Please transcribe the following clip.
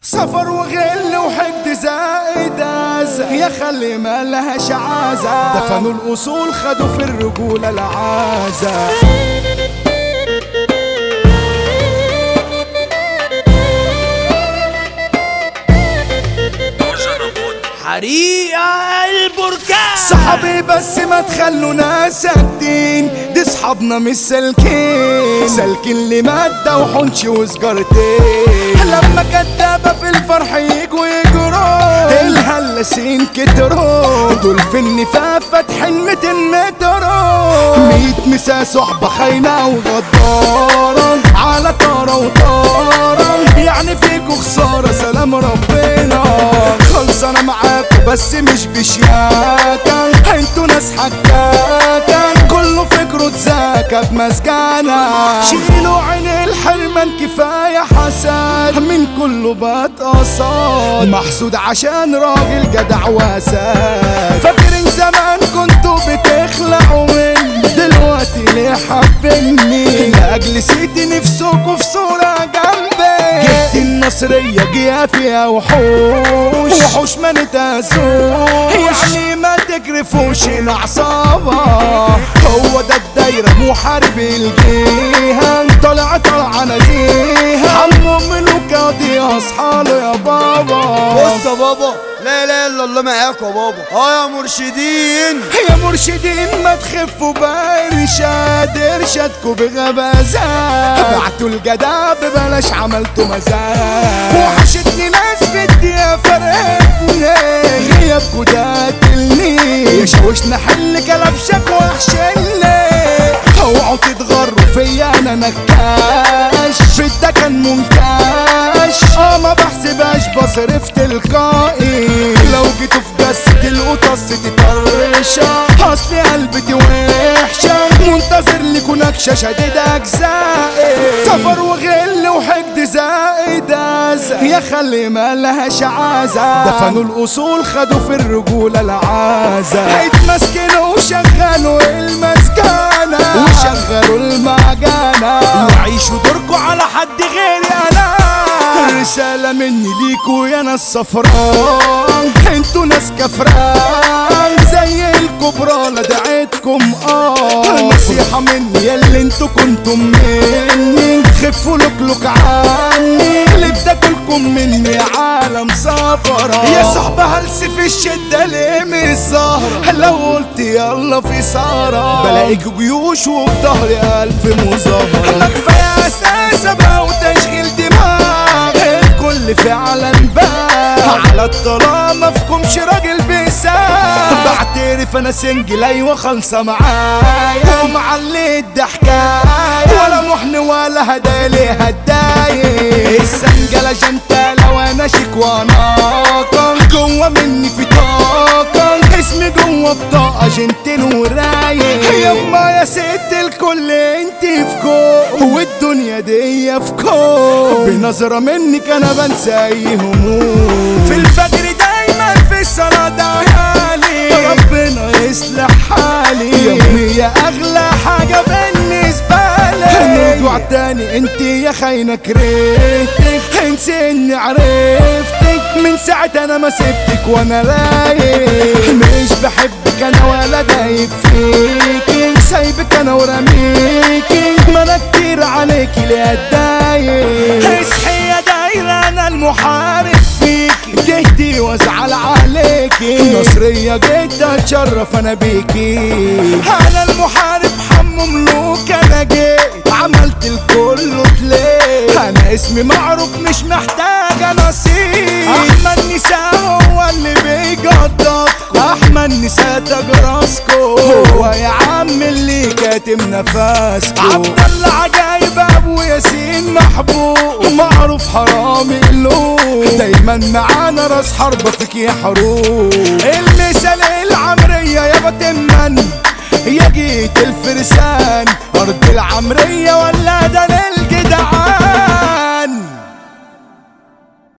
سفر وغل وحقد زائد أذى يا خلي ما لهاش عازة دفنوا الأصول خدوا في الرجولة العازة حريقة البركان صحابي بس ما تخلونا ساكتين دي صحابنا مش سالكين سالكين لمادة وحنش وسجارتين لما كدابة في الفرح يجوا يجروا الهلاسين كتروا دول في النفاق فاتحين 200 مترو ميت مسا صحبة خاينة وغدارة على طارة وطارة يعني فيكوا خسارة سلام ربنا خلص انا معاكوا بس مش بشياكة انتوا ناس حكاكة كله فكره اتذاكى بمسكنة شيلوا عين الحرمان كفاية حسد من كله بتقصد محسود عشان راجل جدع واسد فاكرين زمان كنتوا بتخلعوا مني دلوقتي ليه حابيني لاجل سيدي نفسكوا في صورة جنبي جبت النصرية جيها فيها وحوش وحوش ما نتهزوش يعني ما تجرفوش العصابة هو ده الدايرة محارب الجيهة طالع طالعة نزيهة عمو ملوك قاضي اصحاله يا بابا بص يا بابا لا لا الا الله معاكوا يا بابا اه يا مرشدين يا مرشدين ما تخفوا بإرشاد إرشادكوا بغبازات بعتوا الجدع ببلاش عملتوا مزاج وحشتني ناس بدي فرقتني غيابكوا ده قتلني يشوشنا حل كلبشك وحشني اوعوا تتغروا فيا انا نكاش في ده كان منكاش اه ما بحسبهاش بصرف تلقائي لو جيتوا في جسة القطص تطرشة اصلي قلبتي وحشة منتظر لكوا نكشة شديد اجزائي سفر وغل وحقد زائد أذى يا خلي ما لهاش عازة دفنوا الاصول خدوا في الرجولة العازة هيتمسكنوا وشغلوا المسكنة وشغلوا المعجنة وعيشوا دوركوا على حد غيري انا رسالة مني ليكوا يا ناس صفران انتوا ناس كفران زي الكبرى لدعيتكم اه نصيحة مني ياللي انتوا كنتم مني خفوا لكلك عني اللي بتاكلكم مني عالم صفرا يا صحبة هلس في الشدة ليه مش سهرة لو قلت يلا في سهرة بلاقيك جيوش وفي ظهري ألف مظاهرة ما كفاية أساسة بقى وتشغيل دماغ الكل فعلا بقى على الطلاق مفهومش راجل بيساعد بعترف انا سنجل ايوه خالصه معايا ومعلي الضحكايه ولا محن ولا هدايا ليه هدايا السنجله جنتالة وانا شيك وناقة جوه مني في طاقة اسمي جوه بطاقة جنتل ورايق يما يا ست الكل انت في كون والدنيا دي في كون بنظرة منك انا بنسى اي هموم في الفجر دايما في الصلاة دعيالي ربنا يصلح حالي يومي يا اغلى حاجة بالنسبة لي موضوع تاني انت يا خاينة كرهتك انسي اني عرفتك من ساعة انا ما سبتك وانا رايق مش بحبك انا ولا دايب فيكي سايبك انا ورميكي ما انا كتير عليكي ليه اتضايق اصحي يا دايرة انا المحارب فيكي تهدي وازعل عليكي نصرية جيت اتشرف انا بيكي انا المحارب حمو ملوك انا جيت عملت الكل تليه انا اسمي معروف مش محتاجة نصيب احمد نساء هو اللي بيقدر احمد نساء تاج راسكو هو يا عم اللي كاتم نفسكو عبد الله عجايب ابو ياسين محبوب معروف حرامي اللون دايما معانا راس حربة فيك يا حروب المثال العمرية يا بتمن يا جيت الفرسان